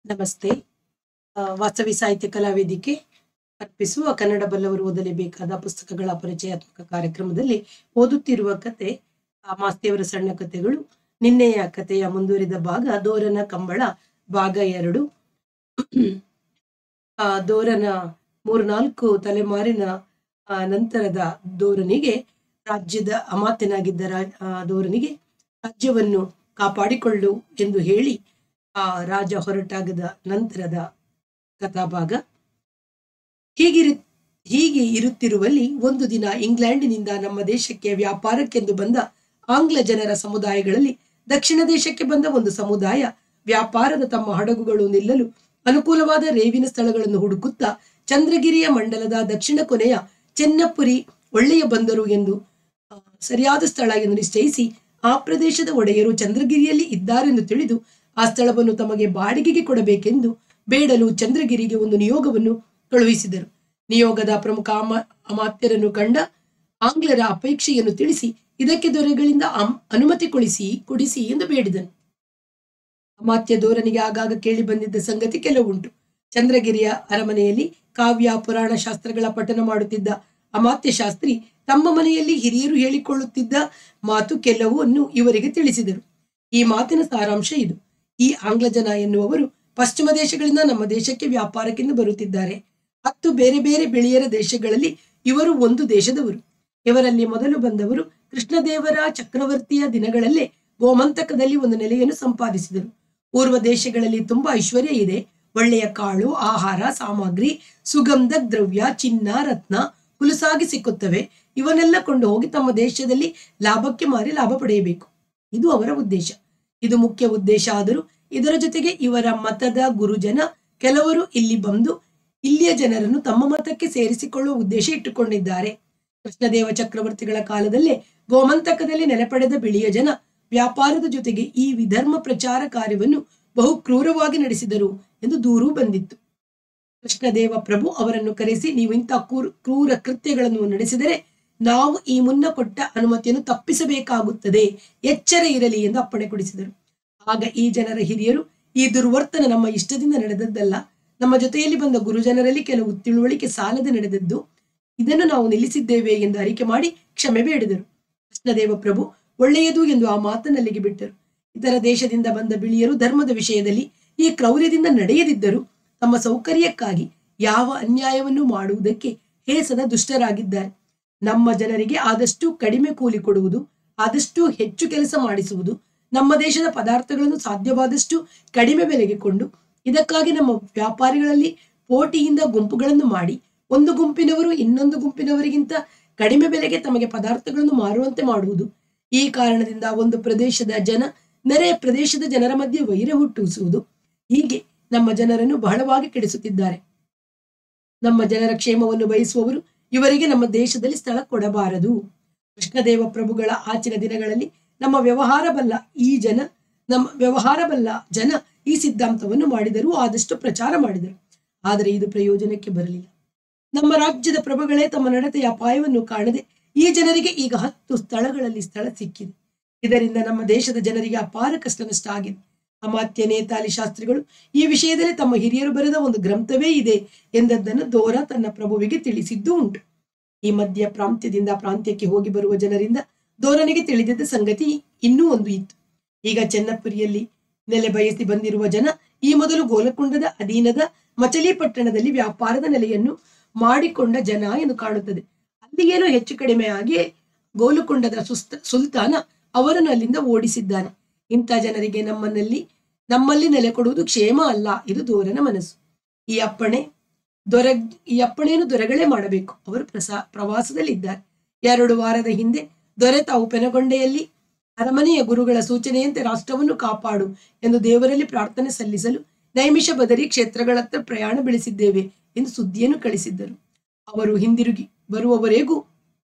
ನಮಸ್ತೆ ಆ, ವಾಸವಿ ಸಾಹಿತ್ಯ ಕಲಾವೇದಿಕೆ ಅರ್ಪಿಸುವ ಕನ್ನಡ ಬಲ್ಲವರು ಓದಲೇಬೇಕಾದ ಪುಸ್ತಕಗಳ ಪರಿಚಯಾತ್ಮಕ ಕಾರ್ಯಕ್ರಮದಲ್ಲಿ ಓದುತ್ತಿರುವ ಕತೆ ಆ, ಮಾಸ್ತಿಯವರ ಸಣ್ಣ ಕಥೆಗಳು ನಿನ್ನೆಯ ಕಥೆಯ ಮುಂದುವರಿದ ಭಾಗ ದೋರನ ಕಂಬಳ ಭಾಗ ಎರಡು ಆ, ದೋರನ ಮೂರ್ನಾಲ್ಕು ತಲೆಮಾರಿನ ಆ, ನಂತರದ ದೋರನಿಗೆ ರಾಜ್ಯದ ಅಮಾತ್ಯನಾಗಿದ್ದ ರಾ- ಆ, ದೋರನಿಗೆ ರಾಜ್ಯವನ್ನು ಕಾಪಾಡಿಕೊಳ್ಳು ಎಂದು ಹೇಳಿ ಆ ರಾಜ ಹೊರಟಾಗದ ನಂತರದ ಕಥಾಭಾಗ ಹೀಗಿರು ಹೀಗೆ ಇರುತ್ತಿರುವಲ್ಲಿ ಒಂದು ದಿನ ಇಂಗ್ಲೆಂಡಿನಿಂದ ನಮ್ಮ ದೇಶಕ್ಕೆ ವ್ಯಾಪಾರಕ್ಕೆಂದು ಬಂದ ಆಂಗ್ಲ ಜನರ ಸಮುದಾಯಗಳಲ್ಲಿ ದಕ್ಷಿಣ ದೇಶಕ್ಕೆ ಬಂದ ಒಂದು ಸಮುದಾಯ ವ್ಯಾಪಾರದ ತಮ್ಮ ಹಡಗುಗಳು ನಿಲ್ಲಲು ಅನುಕೂಲವಾದ ರೇವಿನ ಸ್ಥಳಗಳನ್ನು ಹುಡುಕುತ್ತಾ ಚಂದ್ರಗಿರಿಯ ಮಂಡಲದ ದಕ್ಷಿಣ ಕೊನೆಯ ಚೆನ್ನಪುರಿ ಒಳ್ಳೆಯ ಬಂದರು ಎಂದು ಆ, ಸರಿಯಾದ ಸ್ಥಳ ಎಂದು ನಿಶ್ಚಯಿಸಿ ಆ ಪ್ರದೇಶದ ಒಡೆಯರು ಚಂದ್ರಗಿರಿಯಲ್ಲಿ ಇದ್ದಾರೆಂದು ತಿಳಿದು ಆ ಸ್ಥಳವನ್ನು ತಮಗೆ ಬಾಡಿಗೆಗೆ ಕೊಡಬೇಕೆಂದು ಬೇಡಲು ಚಂದ್ರಗಿರಿಗೆ ಒಂದು ನಿಯೋಗವನ್ನು ಕಳುಹಿಸಿದರು ನಿಯೋಗದ ಪ್ರಮುಖ ಅಮ ಅಮಾತ್ಯರನ್ನು ಕಂಡ ಆಂಗ್ಲರ ಅಪೇಕ್ಷೆಯನ್ನು ತಿಳಿಸಿ ಇದಕ್ಕೆ ದೊರೆಗಳಿಂದ ಅಮ್- ಅನುಮತಿ ಕೊಡಿಸಿ ಕೊಡಿಸಿ ಎಂದು ಬೇಡಿದನು ಅಮಾತ್ಯ ಧೋರನಿಗೆ ಆಗಾಗ ಕೇಳಿ ಬಂದಿದ್ದ ಸಂಗತಿ ಕೆಲವುಂಟು ಚಂದ್ರಗಿರಿಯ ಅರಮನೆಯಲ್ಲಿ ಕಾವ್ಯ ಪುರಾಣ ಶಾಸ್ತ್ರಗಳ ಪಠನ ಮಾಡುತ್ತಿದ್ದ ಅಮಾತ್ಯ ಶಾಸ್ತ್ರಿ ತಮ್ಮ ಮನೆಯಲ್ಲಿ ಹಿರಿಯರು ಹೇಳಿಕೊಳ್ಳುತ್ತಿದ್ದ ಮಾತು ಕೆಲವನ್ನು ಇವರಿಗೆ ತಿಳಿಸಿದರು ಈ ಮಾತಿನ ಸಾರಾಂಶ ಇದು ಈ ಆಂಗ್ಲ ಜನ ಎನ್ನುವವರು ಪಶ್ಚಿಮ ದೇಶಗಳಿಂದ ನಮ್ಮ ದೇಶಕ್ಕೆ ವ್ಯಾಪಾರಕ್ಕೆಂದು ಬರುತ್ತಿದ್ದಾರೆ ಹತ್ತು ಬೇರೆ ಬೇರೆ ಬಿಳಿಯರ ದೇಶಗಳಲ್ಲಿ ಇವರು ಒಂದು ದೇಶದವರು ಇವರಲ್ಲಿ ಮೊದಲು ಬಂದವರು ಕೃಷ್ಣದೇವರ ಚಕ್ರವರ್ತಿಯ ದಿನಗಳಲ್ಲೇ ಗೋಮಂತಕದಲ್ಲಿ ಒಂದು ನೆಲೆಯನ್ನು ಸಂಪಾದಿಸಿದರು ಪೂರ್ವ ದೇಶಗಳಲ್ಲಿ ತುಂಬಾ ಐಶ್ವರ್ಯ ಇದೆ ಒಳ್ಳೆಯ ಕಾಳು ಆಹಾರ ಸಾಮಗ್ರಿ ಸುಗಂಧ ದ್ರವ್ಯ ಚಿನ್ನ ರತ್ನ ಹುಲಸಾಗಿ ಸಿಕ್ಕುತ್ತವೆ ಇವನ್ನೆಲ್ಲ ಕೊಂಡು ಹೋಗಿ ತಮ್ಮ ದೇಶದಲ್ಲಿ ಲಾಭಕ್ಕೆ ಮಾರಿ ಲಾಭ ಪಡೆಯಬೇಕು ಇದು ಅವರ ಉದ್ದೇಶ ಇದು ಮುಖ್ಯ ಉದ್ದೇಶ ಆದರೂ ಇದರ ಜೊತೆಗೆ ಇವರ ಮತದ ಗುರುಜನ ಕೆಲವರು ಇಲ್ಲಿ ಬಂದು ಇಲ್ಲಿಯ ಜನರನ್ನು ತಮ್ಮ ಮತಕ್ಕೆ ಸೇರಿಸಿಕೊಳ್ಳುವ ಉದ್ದೇಶ ಇಟ್ಟುಕೊಂಡಿದ್ದಾರೆ ಕೃಷ್ಣದೇವ ಚಕ್ರವರ್ತಿಗಳ ಕಾಲದಲ್ಲೇ ಗೋಮಂತಕದಲ್ಲಿ ನೆಲೆಪಡೆದ ಬಿಳಿಯ ಜನ ವ್ಯಾಪಾರದ ಜೊತೆಗೆ ಈ ವಿಧರ್ಮ ಪ್ರಚಾರ ಕಾರ್ಯವನ್ನು ಬಹು ಕ್ರೂರವಾಗಿ ನಡೆಸಿದರು ಎಂದು ದೂರು ಬಂದಿತ್ತು ಕೃಷ್ಣದೇವ ಪ್ರಭು ಅವರನ್ನು ಕರೆಸಿ ನೀವು ಇಂಥ ಕ್ರೂರ ಕ್ರೂರ ಕೃತ್ಯಗಳನ್ನು ನಡೆಸಿದರೆ ನಾವು ಈ ಮುನ್ನ ಕೊಟ್ಟ ಅನುಮತಿಯನ್ನು ತಪ್ಪಿಸಬೇಕಾಗುತ್ತದೆ ಎಚ್ಚರ ಇರಲಿ ಎಂದು ಅಪ್ಪಣೆ ಕೊಡಿಸಿದರು ಆಗ ಈ ಜನರ ಹಿರಿಯರು ಈ ದುರ್ವರ್ತನ ನಮ್ಮ ಇಷ್ಟದಿಂದ ನಡೆದದ್ದಲ್ಲ ನಮ್ಮ ಜೊತೆಯಲ್ಲಿ ಬಂದ ಗುರುಜನರಲ್ಲಿ ಕೆಲವು ತಿಳುವಳಿಕೆ ಸಾಲದೆ ನಡೆದದ್ದು ಇದನ್ನು ನಾವು ನಿಲ್ಲಿಸಿದ್ದೇವೆ ಎಂದು ಅರಿಕೆ ಮಾಡಿ ಕ್ಷಮೆ ಬೇಡಿದರು ಕೃಷ್ಣದೇವ ಪ್ರಭು ಒಳ್ಳೆಯದು ಎಂದು ಆ ಮಾತನ್ನಲ್ಲಿಗೆ ಬಿಟ್ಟರು ಇತರ ದೇಶದಿಂದ ಬಂದ ಬಿಳಿಯರು ಧರ್ಮದ ವಿಷಯದಲ್ಲಿ ಈ ಕ್ರೌರ್ಯದಿಂದ ನಡೆಯದಿದ್ದರು ತಮ್ಮ ಸೌಕರ್ಯಕ್ಕಾಗಿ ಯಾವ ಅನ್ಯಾಯವನ್ನು ಮಾಡುವುದಕ್ಕೆ ಹೇಸದ ದುಷ್ಟರಾಗಿದ್ದಾರೆ ನಮ್ಮ ಜನರಿಗೆ ಆದಷ್ಟು ಕಡಿಮೆ ಕೂಲಿ ಕೊಡುವುದು ಆದಷ್ಟು ಹೆಚ್ಚು ಕೆಲಸ ಮಾಡಿಸುವುದು ನಮ್ಮ ದೇಶದ ಪದಾರ್ಥಗಳನ್ನು ಸಾಧ್ಯವಾದಷ್ಟು ಕಡಿಮೆ ಬೆಲೆಗೆ ಕೊಂಡು ಇದಕ್ಕಾಗಿ ನಮ್ಮ ವ್ಯಾಪಾರಿಗಳಲ್ಲಿ ಪೋಟಿಯಿಂದ ಗುಂಪುಗಳನ್ನು ಮಾಡಿ ಒಂದು ಗುಂಪಿನವರು ಇನ್ನೊಂದು ಗುಂಪಿನವರಿಗಿಂತ ಕಡಿಮೆ ಬೆಲೆಗೆ ತಮಗೆ ಪದಾರ್ಥಗಳನ್ನು ಮಾರುವಂತೆ ಮಾಡುವುದು ಈ ಕಾರಣದಿಂದ ಒಂದು ಪ್ರದೇಶದ ಜನ ನೆರೆಯ ಪ್ರದೇಶದ ಜನರ ಮಧ್ಯೆ ವೈರ ಹುಟ್ಟಿಸುವುದು ಹೀಗೆ ನಮ್ಮ ಜನರನ್ನು ಬಹಳವಾಗಿ ಕೆಡಿಸುತ್ತಿದ್ದಾರೆ ನಮ್ಮ ಜನರ ಕ್ಷೇಮವನ್ನು ಬಯಸುವವರು ಇವರಿಗೆ ನಮ್ಮ ದೇಶದಲ್ಲಿ ಸ್ಥಳ ಕೊಡಬಾರದು ಕೃಷ್ಣದೇವ ಪ್ರಭುಗಳ ಆಚಿನ ದಿನಗಳಲ್ಲಿ ನಮ್ಮ ವ್ಯವಹಾರ ಬಲ್ಲ ಈ ಜನ ನಮ್ಮ ವ್ಯವಹಾರ ಬಲ್ಲ ಜನ ಈ ಸಿದ್ಧಾಂತವನ್ನು ಮಾಡಿದರು ಆದಷ್ಟು ಪ್ರಚಾರ ಮಾಡಿದರು ಆದರೆ ಇದು ಪ್ರಯೋಜನಕ್ಕೆ ಬರಲಿಲ್ಲ ನಮ್ಮ ರಾಜ್ಯದ ಪ್ರಭುಗಳೇ ತಮ್ಮ ನಡತೆಯ ಅಪಾಯವನ್ನು ಕಾಣದೆ ಈ ಜನರಿಗೆ ಈಗ ಹತ್ತು ಸ್ಥಳಗಳಲ್ಲಿ ಸ್ಥಳ ಸಿಕ್ಕಿದೆ ಇದರಿಂದ ನಮ್ಮ ದೇಶದ ಜನರಿಗೆ ಅಪಾರ ಕಷ್ಟ ನಷ್ಟ ಆಗಿದೆ ಅಮಾತ್ಯ ನೇತಾಲಿ ಶಾಸ್ತ್ರಿಗಳು ಈ ವಿಷಯದಲ್ಲಿ ತಮ್ಮ ಹಿರಿಯರು ಬರೆದ ಒಂದು ಗ್ರಂಥವೇ ಇದೆ ಎಂದದ್ದನ್ನು ದೋರ ತನ್ನ ಪ್ರಭುವಿಗೆ ತಿಳಿಸಿದ್ದು ಉಂಟು ಈ ಮಧ್ಯ ಪ್ರಾಂತ್ಯದಿಂದ ಪ್ರಾಂತ್ಯಕ್ಕೆ ಹೋಗಿ ಬರುವ ಜನರಿಂದ ದೋರನಿಗೆ ತಿಳಿದಿದ್ದ ಸಂಗತಿ ಇನ್ನೂ ಒಂದು ಇತ್ತು ಈಗ ಚೆನ್ನಪುರಿಯಲ್ಲಿ ನೆಲೆ ಬಯಸಿ ಬಂದಿರುವ ಜನ ಈ ಮೊದಲು ಗೋಲಕುಂಡದ ಅಧೀನದ ಮಚಲಿಪಟ್ಟಣದಲ್ಲಿ ವ್ಯಾಪಾರದ ನೆಲೆಯನ್ನು ಮಾಡಿಕೊಂಡ ಜನ ಎಂದು ಕಾಣುತ್ತದೆ ಅಲ್ಲಿಗೇನೋ ಹೆಚ್ಚು ಕಡಿಮೆ ಆಗಿ ಗೋಲುಕೊಂಡದ ಸುಸ್ತ ಸುಲ್ತಾನ ಅವರನ್ನು ಅಲ್ಲಿಂದ ಓಡಿಸಿದ್ದಾನೆ ಇಂಥ ಜನರಿಗೆ ನಮ್ಮನ್ನಲ್ಲಿ ನಮ್ಮಲ್ಲಿ ನೆಲೆ ಕೊಡುವುದು ಕ್ಷೇಮ ಅಲ್ಲ ಇದು ದೋರನ ಮನಸ್ಸು ಈ ಅಪ್ಪಣೆ ದೊರೆ ಈ ಅಪ್ಪಣೆಯನ್ನು ದೊರೆಗಳೇ ಮಾಡಬೇಕು ಅವರು ಪ್ರಸಾ ಪ್ರವಾಸದಲ್ಲಿದ್ದಾರೆ ಎರಡು ವಾರದ ಹಿಂದೆ ದೊರೆ ತಾವು ಪೆನಗೊಂಡೆಯಲ್ಲಿ ಅರಮನೆಯ ಗುರುಗಳ ಸೂಚನೆಯಂತೆ ರಾಷ್ಟ್ರವನ್ನು ಕಾಪಾಡು ಎಂದು ದೇವರಲ್ಲಿ ಪ್ರಾರ್ಥನೆ ಸಲ್ಲಿಸಲು ನೈಮಿಷ ಬದರಿ ಕ್ಷೇತ್ರಗಳತ್ತ ಪ್ರಯಾಣ ಬೆಳೆಸಿದ್ದೇವೆ ಎಂದು ಸುದ್ದಿಯನ್ನು ಕಳಿಸಿದ್ದರು ಅವರು ಹಿಂದಿರುಗಿ ಬರುವವರೆಗೂ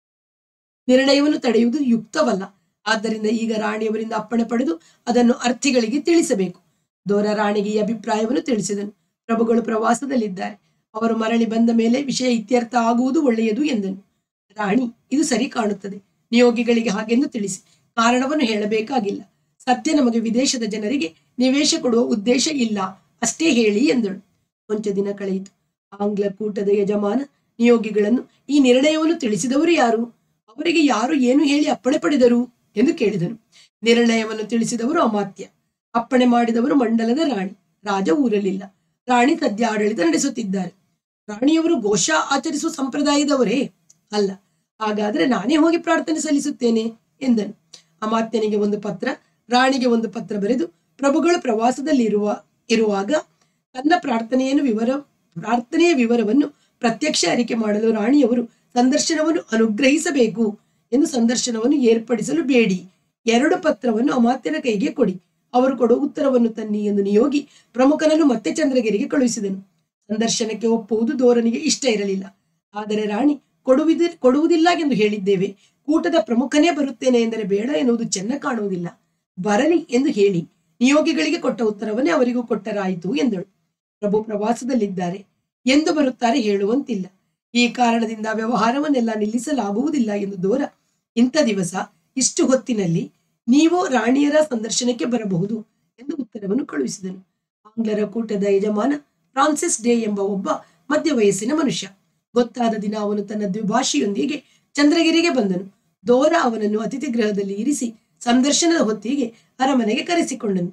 ನಿರ್ಣಯವನ್ನು ತಡೆಯುವುದು ಯುಕ್ತವಲ್ಲ ಆದ್ದರಿಂದ ಈಗ ರಾಣಿಯವರಿಂದ ಅಪ್ಪಣೆ ಪಡೆದು ಅದನ್ನು ಅರ್ಥಿಗಳಿಗೆ ತಿಳಿಸಬೇಕು ದೋರ ರಾಣಿಗೆ ಈ ಅಭಿಪ್ರಾಯವನ್ನು ತಿಳಿಸಿದನು ಪ್ರಭುಗಳು ಪ್ರವಾಸದಲ್ಲಿದ್ದಾರೆ ಅವರು ಮರಳಿ ಬಂದ ಮೇಲೆ ವಿಷಯ ಇತ್ಯರ್ಥ ಆಗುವುದು ಒಳ್ಳೆಯದು ಎಂದನು ರಾಣಿ ಇದು ಸರಿ ಕಾಣುತ್ತದೆ ನಿಯೋಗಿಗಳಿಗೆ ಹಾಗೆಂದು ತಿಳಿಸಿ ಕಾರಣವನ್ನು ಹೇಳಬೇಕಾಗಿಲ್ಲ ಸದ್ಯ ನಮಗೆ ವಿದೇಶದ ಜನರಿಗೆ ನಿವೇಶ ಕೊಡುವ ಉದ್ದೇಶ ಇಲ್ಲ ಅಷ್ಟೇ ಹೇಳಿ ಎಂದಳು ಕೊಂಚ ದಿನ ಕಳೆಯಿತು ಆಂಗ್ಲ ಕೂಟದ ಯಜಮಾನ ನಿಯೋಗಿಗಳನ್ನು ಈ ನಿರ್ಣಯವನ್ನು ತಿಳಿಸಿದವರು ಯಾರು ಅವರಿಗೆ ಯಾರು ಏನು ಹೇಳಿ ಅಪ್ಪಣೆ ಪಡೆದರು ಎಂದು ಕೇಳಿದನು ನಿರ್ಣಯವನ್ನು ತಿಳಿಸಿದವರು ಅಮಾತ್ಯ ಅಪ್ಪಣೆ ಮಾಡಿದವರು ಮಂಡಲದ ರಾಣಿ ರಾಜ ಊರಲಿಲ್ಲ ರಾಣಿ ಸದ್ಯ ಆಡಳಿತ ನಡೆಸುತ್ತಿದ್ದಾರೆ ರಾಣಿಯವರು ಘೋಷ ಆಚರಿಸುವ ಸಂಪ್ರದಾಯದವರೇ ಅಲ್ಲ ಹಾಗಾದ್ರೆ ನಾನೇ ಹೋಗಿ ಪ್ರಾರ್ಥನೆ ಸಲ್ಲಿಸುತ್ತೇನೆ ಎಂದನು ಅಮಾತ್ಯನಿಗೆ ಒಂದು ಪತ್ರ ರಾಣಿಗೆ ಒಂದು ಪತ್ರ ಬರೆದು ಪ್ರಭುಗಳು ಪ್ರವಾಸದಲ್ಲಿ ಇರುವ ಇರುವಾಗ ತನ್ನ ಪ್ರಾರ್ಥನೆಯನ್ನು ವಿವರ ಪ್ರಾರ್ಥನೆಯ ವಿವರವನ್ನು ಪ್ರತ್ಯಕ್ಷ ಅರಿಕೆ ಮಾಡಲು ರಾಣಿಯವರು ಸಂದರ್ಶನವನ್ನು ಅನುಗ್ರಹಿಸಬೇಕು ಎಂದು ಸಂದರ್ಶನವನ್ನು ಏರ್ಪಡಿಸಲು ಬೇಡಿ ಎರಡು ಪತ್ರವನ್ನು ಅಮಾತ್ಯನ ಕೈಗೆ ಕೊಡಿ ಅವರು ಕೊಡುವ ಉತ್ತರವನ್ನು ತನ್ನಿ ಎಂದು ನಿಯೋಗಿ ಪ್ರಮುಖನನ್ನು ಮತ್ತೆ ಚಂದ್ರಗಿರಿಗೆ ಕಳುಹಿಸಿದನು ಸಂದರ್ಶನಕ್ಕೆ ಒಪ್ಪುವುದು ದೋರನಿಗೆ ಇಷ್ಟ ಇರಲಿಲ್ಲ ಆದರೆ ರಾಣಿ ಕೊಡುವುದಿ ಕೊಡುವುದಿಲ್ಲ ಎಂದು ಹೇಳಿದ್ದೇವೆ ಕೂಟದ ಪ್ರಮುಖನೇ ಬರುತ್ತೇನೆ ಎಂದರೆ ಬೇಡ ಎನ್ನುವುದು ಚೆನ್ನ ಕಾಣುವುದಿಲ್ಲ ಬರಲಿ ಎಂದು ಹೇಳಿ ನಿಯೋಗಿಗಳಿಗೆ ಕೊಟ್ಟ ಉತ್ತರವನ್ನೇ ಅವರಿಗೂ ಕೊಟ್ಟರಾಯಿತು ಎಂದಳು ಪ್ರಭು ಪ್ರವಾಸದಲ್ಲಿದ್ದಾರೆ ಎಂದು ಬರುತ್ತಾರೆ ಹೇಳುವಂತಿಲ್ಲ ಈ ಕಾರಣದಿಂದ ವ್ಯವಹಾರವನ್ನೆಲ್ಲ ನಿಲ್ಲಿಸಲಾಗುವುದಿಲ್ಲ ಎಂದು ದೋರ ಇಂಥ ದಿವಸ ಇಷ್ಟು ಹೊತ್ತಿನಲ್ಲಿ ನೀವು ರಾಣಿಯರ ಸಂದರ್ಶನಕ್ಕೆ ಬರಬಹುದು ಎಂದು ಉತ್ತರವನ್ನು ಕಳುಹಿಸಿದನು ಆಂಗ್ಲರ ಕೂಟದ ಯಜಮಾನ ಫ್ರಾನ್ಸಿಸ್ ಡೇ ಎಂಬ ಒಬ್ಬ ಮಧ್ಯ ವಯಸ್ಸಿನ ಮನುಷ್ಯ ಗೊತ್ತಾದ ದಿನ ಅವನು ತನ್ನ ದ್ವಿಭಾಷಿಯೊಂದಿಗೆ ಚಂದ್ರಗಿರಿಗೆ ಬಂದನು ದೋರ ಅವನನ್ನು ಅತಿಥಿ ಗೃಹದಲ್ಲಿ ಇರಿಸಿ ಸಂದರ್ಶನದ ಹೊತ್ತಿಗೆ ಅರಮನೆಗೆ ಕರೆಸಿಕೊಂಡನು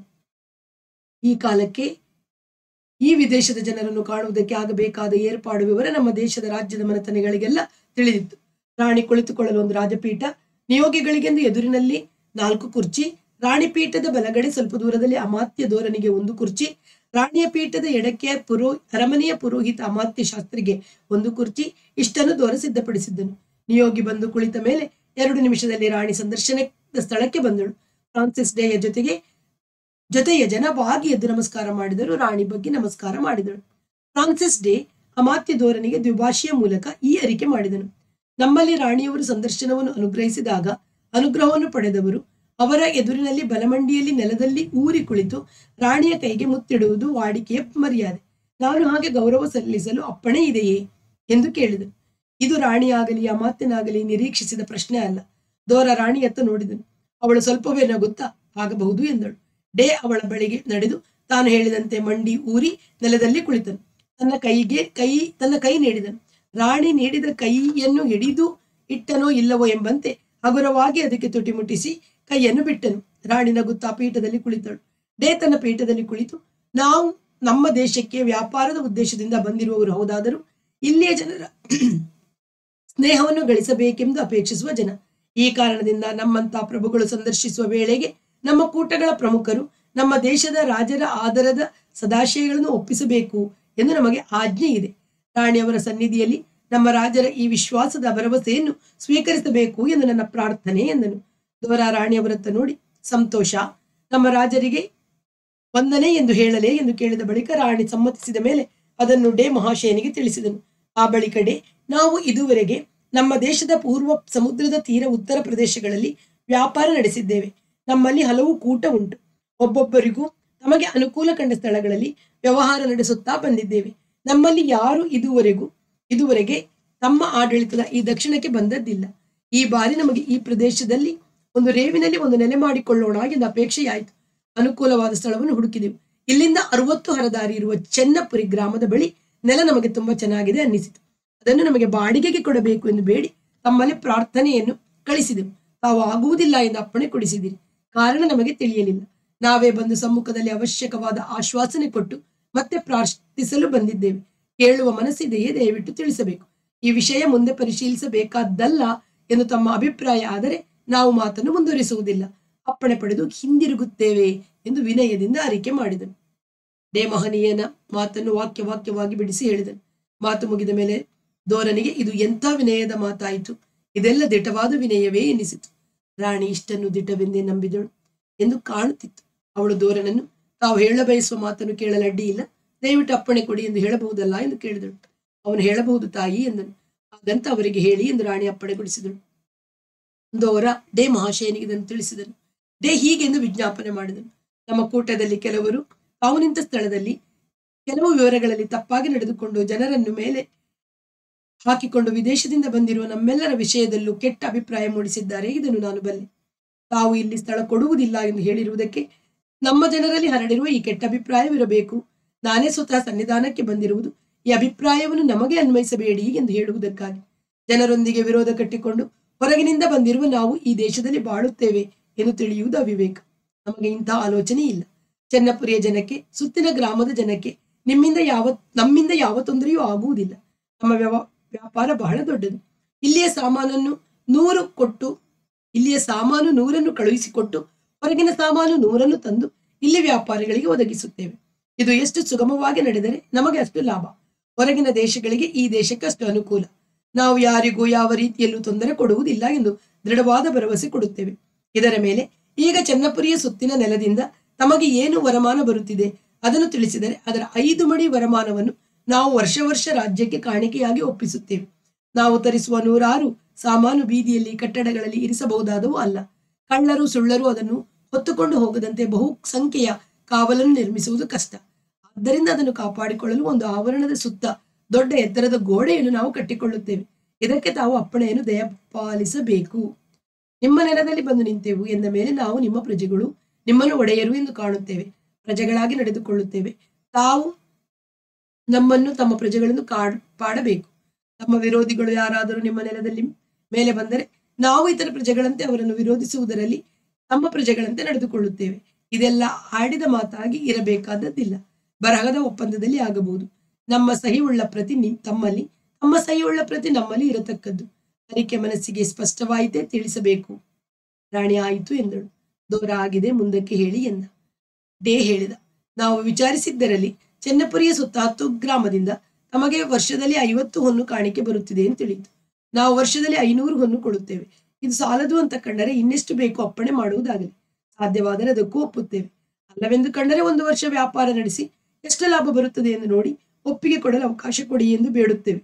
ಈ ಕಾಲಕ್ಕೆ ಈ ವಿದೇಶದ ಜನರನ್ನು ಕಾಣುವುದಕ್ಕೆ ಆಗಬೇಕಾದ ಏರ್ಪಾಡು ವಿವರ ನಮ್ಮ ದೇಶದ ರಾಜ್ಯದ ಮನೆತನಗಳಿಗೆಲ್ಲ ತಿಳಿದಿತ್ತು ರಾಣಿ ಕುಳಿತುಕೊಳ್ಳಲು ಒಂದು ರಾಜಪೀಠ ನಿಯೋಗಿಗಳಿಗೆಂದು ಎದುರಿನಲ್ಲಿ ನಾಲ್ಕು ಕುರ್ಚಿ ರಾಣಿ ಪೀಠದ ಬಲಗಡೆ ಸ್ವಲ್ಪ ದೂರದಲ್ಲಿ ಅಮಾತ್ಯ ಧೋರಣಿಗೆ ಒಂದು ಕುರ್ಚಿ ರಾಣಿಯ ಪೀಠದ ಎಡಕ್ಕೆ ಪುರೋ ಅರಮನೆಯ ಪುರೋಹಿತ ಅಮಾತ್ಯ ಶಾಸ್ತ್ರಿಗೆ ಒಂದು ಕುರ್ಚಿ ಇಷ್ಟನ್ನು ದೋರ ಸಿದ್ಧಪಡಿಸಿದ್ದನು ನಿಯೋಗಿ ಬಂದು ಕುಳಿತ ಮೇಲೆ ಎರಡು ನಿಮಿಷದಲ್ಲಿ ರಾಣಿ ಸಂದರ್ಶನದ ಸ್ಥಳಕ್ಕೆ ಬಂದಳು ಫ್ರಾನ್ಸಿಸ್ ಡೇಯ ಜೊತೆಗೆ ಜೊತೆಯ ಜನವಾಗಿ ಎದ್ದು ನಮಸ್ಕಾರ ಮಾಡಿದರು ರಾಣಿ ಬಗ್ಗೆ ನಮಸ್ಕಾರ ಮಾಡಿದಳು ಫ್ರಾನ್ಸಿಸ್ ಡೇ ಅಮಾತ್ಯ ಧೋರಣಿಗೆ ದ್ವಿಭಾಷೆಯ ಮೂಲಕ ಈ ಅರಿಕೆ ಮಾಡಿದನು ನಮ್ಮಲ್ಲಿ ರಾಣಿಯವರು ಸಂದರ್ಶನವನ್ನು ಅನುಗ್ರಹಿಸಿದಾಗ ಅನುಗ್ರಹವನ್ನು ಪಡೆದವರು ಅವರ ಎದುರಿನಲ್ಲಿ ಬಲಮಂಡಿಯಲ್ಲಿ ನೆಲದಲ್ಲಿ ಊರಿ ಕುಳಿತು ರಾಣಿಯ ಕೈಗೆ ಮುತ್ತಿಡುವುದು ವಾಡಿಕೆಯ ಮರ್ಯಾದೆ ನಾನು ಹಾಗೆ ಗೌರವ ಸಲ್ಲಿಸಲು ಅಪ್ಪಣೆ ಇದೆಯೇ ಎಂದು ಕೇಳಿದನು ಇದು ರಾಣಿಯಾಗಲಿ ಅಮಾತ್ಯನಾಗಲಿ ನಿರೀಕ್ಷಿಸಿದ ಪ್ರಶ್ನೆ ಅಲ್ಲ ದೋರ ರಾಣಿಯತ್ತ ನೋಡಿದನು ಅವಳು ಸ್ವಲ್ಪವೇ ನಗುತ್ತಾ ಆಗಬಹುದು ಎಂದಳು ಡೇ ಅವಳ ಬಳಿಗೆ ನಡೆದು ತಾನು ಹೇಳಿದಂತೆ ಮಂಡಿ ಊರಿ ನೆಲದಲ್ಲಿ ಕುಳಿತನು ತನ್ನ ಕೈಗೆ ಕೈ ತನ್ನ ಕೈ ನೀಡಿದನು ರಾಣಿ ನೀಡಿದ ಕೈಯನ್ನು ಹಿಡಿದು ಇಟ್ಟನೋ ಇಲ್ಲವೋ ಎಂಬಂತೆ ಹಗುರವಾಗಿ ಅದಕ್ಕೆ ತುಟಿ ಮುಟ್ಟಿಸಿ ಕೈಯನ್ನು ಬಿಟ್ಟನು ರಾಣಿ ನಗುತ್ತಾ ಪೀಠದಲ್ಲಿ ಕುಳಿತಳು ಡೇ ತನ್ನ ಪೀಠದಲ್ಲಿ ಕುಳಿತು ನಾವು ನಮ್ಮ ದೇಶಕ್ಕೆ ವ್ಯಾಪಾರದ ಉದ್ದೇಶದಿಂದ ಬಂದಿರುವವರು ಹೌದಾದರೂ ಇಲ್ಲಿಯ ಜನರ ಸ್ನೇಹವನ್ನು ಗಳಿಸಬೇಕೆಂದು ಅಪೇಕ್ಷಿಸುವ ಜನ ಈ ಕಾರಣದಿಂದ ನಮ್ಮಂತ ಪ್ರಭುಗಳು ಸಂದರ್ಶಿಸುವ ವೇಳೆಗೆ ನಮ್ಮ ಕೂಟಗಳ ಪ್ರಮುಖರು ನಮ್ಮ ದೇಶದ ರಾಜರ ಆದರದ ಸದಾಶಯಗಳನ್ನು ಒಪ್ಪಿಸಬೇಕು ಎಂದು ನಮಗೆ ಆಜ್ಞೆ ಇದೆ ರಾಣಿಯವರ ಸನ್ನಿಧಿಯಲ್ಲಿ ನಮ್ಮ ರಾಜರ ಈ ವಿಶ್ವಾಸದ ಭರವಸೆಯನ್ನು ಸ್ವೀಕರಿಸಬೇಕು ಎಂದು ನನ್ನ ಪ್ರಾರ್ಥನೆ ಎಂದನು ದೋರ ರಾಣಿಯವರತ್ತ ನೋಡಿ ಸಂತೋಷ ನಮ್ಮ ರಾಜರಿಗೆ ವಂದನೆ ಎಂದು ಹೇಳಲೇ ಎಂದು ಕೇಳಿದ ಬಳಿಕ ರಾಣಿ ಸಮ್ಮತಿಸಿದ ಮೇಲೆ ಅದನ್ನು ಡೇ ಮಹಾಶಯನಿಗೆ ತಿಳಿಸಿದನು ಆ ಬಳಿಕ ಡೇ ನಾವು ಇದುವರೆಗೆ ನಮ್ಮ ದೇಶದ ಪೂರ್ವ ಸಮುದ್ರದ ತೀರ ಉತ್ತರ ಪ್ರದೇಶಗಳಲ್ಲಿ ವ್ಯಾಪಾರ ನಡೆಸಿದ್ದೇವೆ ನಮ್ಮಲ್ಲಿ ಹಲವು ಕೂಟ ಉಂಟು ಒಬ್ಬೊಬ್ಬರಿಗೂ ತಮಗೆ ಅನುಕೂಲ ಕಂಡ ಸ್ಥಳಗಳಲ್ಲಿ ವ್ಯವಹಾರ ನಡೆಸುತ್ತಾ ಬಂದಿದ್ದೇವೆ ನಮ್ಮಲ್ಲಿ ಯಾರು ಇದುವರೆಗೂ ಇದುವರೆಗೆ ತಮ್ಮ ಆಡಳಿತದ ಈ ದಕ್ಷಿಣಕ್ಕೆ ಬಂದದ್ದಿಲ್ಲ ಈ ಬಾರಿ ನಮಗೆ ಈ ಪ್ರದೇಶದಲ್ಲಿ ಒಂದು ರೇವಿನಲ್ಲಿ ಒಂದು ನೆಲೆ ಮಾಡಿಕೊಳ್ಳೋಣ ಎಂದು ಅಪೇಕ್ಷೆಯಾಯಿತು ಅನುಕೂಲವಾದ ಸ್ಥಳವನ್ನು ಹುಡುಕಿದೆವು ಇಲ್ಲಿಂದ ಅರವತ್ತು ಹರದಾರಿ ಇರುವ ಚೆನ್ನಪುರಿ ಗ್ರಾಮದ ಬಳಿ ನೆಲ ನಮಗೆ ತುಂಬಾ ಚೆನ್ನಾಗಿದೆ ಅನ್ನಿಸಿತು ಅದನ್ನು ನಮಗೆ ಬಾಡಿಗೆಗೆ ಕೊಡಬೇಕು ಎಂದು ಬೇಡಿ ತಮ್ಮಲ್ಲಿ ಪ್ರಾರ್ಥನೆಯನ್ನು ಕಳಿಸಿದೆವು ತಾವು ಆಗುವುದಿಲ್ಲ ಎಂದು ಅಪ್ಪಣೆ ಕೊಡಿಸಿದಿರಿ ಕಾರಣ ನಮಗೆ ತಿಳಿಯಲಿಲ್ಲ ನಾವೇ ಬಂದು ಸಮ್ಮುಖದಲ್ಲಿ ಅವಶ್ಯಕವಾದ ಆಶ್ವಾಸನೆ ಕೊಟ್ಟು ಮತ್ತೆ ಪ್ರಾರ್ಥಿಸಲು ಬಂದಿದ್ದೇವೆ ಕೇಳುವ ಮನಸ್ಸಿದೆಯೇ ದಯವಿಟ್ಟು ತಿಳಿಸಬೇಕು ಈ ವಿಷಯ ಮುಂದೆ ಪರಿಶೀಲಿಸಬೇಕಾದ್ದಲ್ಲ ಎಂದು ತಮ್ಮ ಅಭಿಪ್ರಾಯ ಆದರೆ ನಾವು ಮಾತನ್ನು ಮುಂದುವರಿಸುವುದಿಲ್ಲ ಅಪ್ಪಣೆ ಪಡೆದು ಹಿಂದಿರುಗುತ್ತೇವೆ ಎಂದು ವಿನಯದಿಂದ ಅರಿಕೆ ಮಾಡಿದನು ಡೇ ಮಹನೀಯನ ಮಾತನ್ನು ವಾಕ್ಯ ವಾಕ್ಯವಾಗಿ ಬಿಡಿಸಿ ಹೇಳಿದನು ಮಾತು ಮುಗಿದ ಮೇಲೆ ದೋರನಿಗೆ ಇದು ಎಂಥ ವಿನಯದ ಮಾತಾಯಿತು ಇದೆಲ್ಲ ದಿಟವಾದ ವಿನಯವೇ ಎನಿಸಿತು ರಾಣಿ ಇಷ್ಟನ್ನು ದಿಟವೆಂದೇ ನಂಬಿದಳು ಎಂದು ಕಾಣುತ್ತಿತ್ತು ಅವಳು ದೋರನನ್ನು ತಾವು ಹೇಳ ಬಯಸುವ ಮಾತನ್ನು ಕೇಳಲು ಅಡ್ಡಿ ಇಲ್ಲ ದಯವಿಟ್ಟು ಅಪ್ಪಣೆ ಕೊಡಿ ಎಂದು ಹೇಳಬಹುದಲ್ಲ ಎಂದು ಕೇಳಿದಳು ಅವನು ಹೇಳಬಹುದು ತಾಯಿ ಎಂದನು ಹಾಗಂತ ಅವರಿಗೆ ಹೇಳಿ ಎಂದು ರಾಣಿ ಅಪ್ಪಣೆಗೊಳಿಸಿದಳು ದೋರ ಡೇ ಮಹಾಶಯನಿಗೆ ಇದನ್ನು ತಿಳಿಸಿದನು ಡೇ ಹೀಗೆಂದು ವಿಜ್ಞಾಪನೆ ಮಾಡಿದನು ನಮ್ಮ ಕೂಟದಲ್ಲಿ ಕೆಲವರು ತಾವು ನಿಂತ ಸ್ಥಳದಲ್ಲಿ ಕೆಲವು ವಿವರಗಳಲ್ಲಿ ತಪ್ಪಾಗಿ ನಡೆದುಕೊಂಡು ಜನರನ್ನು ಮೇಲೆ ಹಾಕಿಕೊಂಡು ವಿದೇಶದಿಂದ ಬಂದಿರುವ ನಮ್ಮೆಲ್ಲರ ವಿಷಯದಲ್ಲೂ ಕೆಟ್ಟ ಅಭಿಪ್ರಾಯ ಮೂಡಿಸಿದ್ದಾರೆ ಇದನ್ನು ನಾನು ಬಲ್ಲೆ ತಾವು ಇಲ್ಲಿ ಸ್ಥಳ ಕೊಡುವುದಿಲ್ಲ ಎಂದು ಹೇಳಿರುವುದಕ್ಕೆ ನಮ್ಮ ಜನರಲ್ಲಿ ಹರಡಿರುವ ಈ ಕೆಟ್ಟ ಅಭಿಪ್ರಾಯವಿರಬೇಕು ನಾನೇ ಸ್ವತಃ ಸನ್ನಿಧಾನಕ್ಕೆ ಬಂದಿರುವುದು ಈ ಅಭಿಪ್ರಾಯವನ್ನು ನಮಗೆ ಅನ್ವಯಿಸಬೇಡಿ ಎಂದು ಹೇಳುವುದಕ್ಕಾಗಿ ಜನರೊಂದಿಗೆ ವಿರೋಧ ಕಟ್ಟಿಕೊಂಡು ಹೊರಗಿನಿಂದ ಬಂದಿರುವ ನಾವು ಈ ದೇಶದಲ್ಲಿ ಬಾಳುತ್ತೇವೆ ಎಂದು ತಿಳಿಯುವುದು ಅವಿವೇಕ ನಮಗೆ ಇಂತಹ ಆಲೋಚನೆ ಇಲ್ಲ ಚೆನ್ನಪುರಿಯ ಜನಕ್ಕೆ ಸುತ್ತಿನ ಗ್ರಾಮದ ಜನಕ್ಕೆ ನಿಮ್ಮಿಂದ ಯಾವ ನಮ್ಮಿಂದ ಯಾವ ತೊಂದರೆಯೂ ಆಗುವುದಿಲ್ಲ ನಮ್ಮ ವ್ಯವ ವ್ಯಾಪಾರ ಬಹಳ ದೊಡ್ಡದು ಇಲ್ಲಿಯ ಸಾಮಾನನ್ನು ನೂರು ಕೊಟ್ಟು ಇಲ್ಲಿಯ ಸಾಮಾನು ನೂರನ್ನು ಕಳುಹಿಸಿಕೊಟ್ಟು ಹೊರಗಿನ ಸಾಮಾನು ನೂರನ್ನು ತಂದು ಇಲ್ಲಿ ವ್ಯಾಪಾರಿಗಳಿಗೆ ಒದಗಿಸುತ್ತೇವೆ ಇದು ಎಷ್ಟು ಸುಗಮವಾಗಿ ನಡೆದರೆ ನಮಗೆ ಅಷ್ಟು ಲಾಭ ಹೊರಗಿನ ದೇಶಗಳಿಗೆ ಈ ದೇಶಕ್ಕೆ ಅಷ್ಟು ಅನುಕೂಲ ನಾವು ಯಾರಿಗೂ ಯಾವ ರೀತಿಯಲ್ಲೂ ತೊಂದರೆ ಕೊಡುವುದಿಲ್ಲ ಎಂದು ದೃಢವಾದ ಭರವಸೆ ಕೊಡುತ್ತೇವೆ ಇದರ ಮೇಲೆ ಈಗ ಚನ್ನಪುರಿಯ ಸುತ್ತಿನ ನೆಲದಿಂದ ತಮಗೆ ಏನು ವರಮಾನ ಬರುತ್ತಿದೆ ಅದನ್ನು ತಿಳಿಸಿದರೆ ಅದರ ಐದು ಮಡಿ ವರಮಾನವನ್ನು ನಾವು ವರ್ಷ ವರ್ಷ ರಾಜ್ಯಕ್ಕೆ ಕಾಣಿಕೆಯಾಗಿ ಒಪ್ಪಿಸುತ್ತೇವೆ ನಾವು ತರಿಸುವ ನೂರಾರು ಸಾಮಾನು ಬೀದಿಯಲ್ಲಿ ಕಟ್ಟಡಗಳಲ್ಲಿ ಇರಿಸಬಹುದಾದವು ಅಲ್ಲ ಕಳ್ಳರು ಸುಳ್ಳರು ಅದನ್ನು ಹೊತ್ತುಕೊಂಡು ಹೋಗದಂತೆ ಬಹು ಸಂಖ್ಯೆಯ ಕಾವಲನ್ನು ನಿರ್ಮಿಸುವುದು ಕಷ್ಟ ಆದ್ದರಿಂದ ಅದನ್ನು ಕಾಪಾಡಿಕೊಳ್ಳಲು ಒಂದು ಆವರಣದ ಸುತ್ತ ದೊಡ್ಡ ಎತ್ತರದ ಗೋಡೆಯನ್ನು ನಾವು ಕಟ್ಟಿಕೊಳ್ಳುತ್ತೇವೆ ಇದಕ್ಕೆ ತಾವು ಅಪ್ಪಣೆಯನ್ನು ದಯಪಾಲಿಸಬೇಕು ನಿಮ್ಮ ನೆಲದಲ್ಲಿ ಬಂದು ನಿಂತೆವು ಎಂದ ಮೇಲೆ ನಾವು ನಿಮ್ಮ ಪ್ರಜೆಗಳು ನಿಮ್ಮನ್ನು ಒಡೆಯರು ಎಂದು ಕಾಣುತ್ತೇವೆ ಪ್ರಜೆಗಳಾಗಿ ನಡೆದುಕೊಳ್ಳುತ್ತೇವೆ ತಾವು ನಮ್ಮನ್ನು ತಮ್ಮ ಪ್ರಜೆಗಳನ್ನು ಕಾಡ್ ಪಾಡಬೇಕು ತಮ್ಮ ವಿರೋಧಿಗಳು ಯಾರಾದರೂ ನಿಮ್ಮ ನೆಲದಲ್ಲಿ ಮೇಲೆ ಬಂದರೆ ನಾವು ಇತರ ಪ್ರಜೆಗಳಂತೆ ಅವರನ್ನು ವಿರೋಧಿಸುವುದರಲ್ಲಿ ತಮ್ಮ ಪ್ರಜೆಗಳಂತೆ ನಡೆದುಕೊಳ್ಳುತ್ತೇವೆ ಇದೆಲ್ಲ ಆಡಿದ ಮಾತಾಗಿ ಇರಬೇಕಾದದ್ದಿಲ್ಲ ಬರಹದ ಒಪ್ಪಂದದಲ್ಲಿ ಆಗಬಹುದು ನಮ್ಮ ಸಹಿ ಉಳ್ಳ ಪ್ರತಿ ನಿಮ್ ತಮ್ಮಲ್ಲಿ ತಮ್ಮ ಸಹಿ ಉಳ್ಳ ಪ್ರತಿ ನಮ್ಮಲ್ಲಿ ಇರತಕ್ಕದ್ದು ಹರಿಕೆ ಮನಸ್ಸಿಗೆ ಸ್ಪಷ್ಟವಾಯಿತೇ ತಿಳಿಸಬೇಕು ರಾಣಿ ಆಯಿತು ಎಂದಳು ದೂರ ಆಗಿದೆ ಮುಂದಕ್ಕೆ ಹೇಳಿ ಎಂದ ಡೇ ಹೇಳಿದ ನಾವು ವಿಚಾರಿಸಿದ್ದರಲ್ಲಿ ಚೆನ್ನಪುರಿಯ ಸುತ್ತ ಹತ್ತು ಗ್ರಾಮದಿಂದ ತಮಗೆ ವರ್ಷದಲ್ಲಿ ಐವತ್ತು ಹೊನ್ನು ಕಾಣಿಕೆ ಬರುತ್ತಿದೆ ಎಂದು ತಿಳಿಯಿತು ನಾವು ವರ್ಷದಲ್ಲಿ ಐನೂರು ಹೊನ್ನು ಕೊಡುತ್ತೇವೆ ಇದು ಸಾಲದು ಅಂತ ಕಂಡರೆ ಇನ್ನೆಷ್ಟು ಬೇಕು ಅಪ್ಪಣೆ ಮಾಡುವುದಾಗಲಿ ಸಾಧ್ಯವಾದರೆ ಅದಕ್ಕೂ ಒಪ್ಪುತ್ತೇವೆ ಅಲ್ಲವೆಂದು ಕಂಡರೆ ಒಂದು ವರ್ಷ ವ್ಯಾಪಾರ ನಡೆಸಿ ಎಷ್ಟು ಲಾಭ ಬರುತ್ತದೆ ಎಂದು ನೋಡಿ ಒಪ್ಪಿಗೆ ಕೊಡಲು ಅವಕಾಶ ಕೊಡಿ ಎಂದು ಬೇಡುತ್ತೇವೆ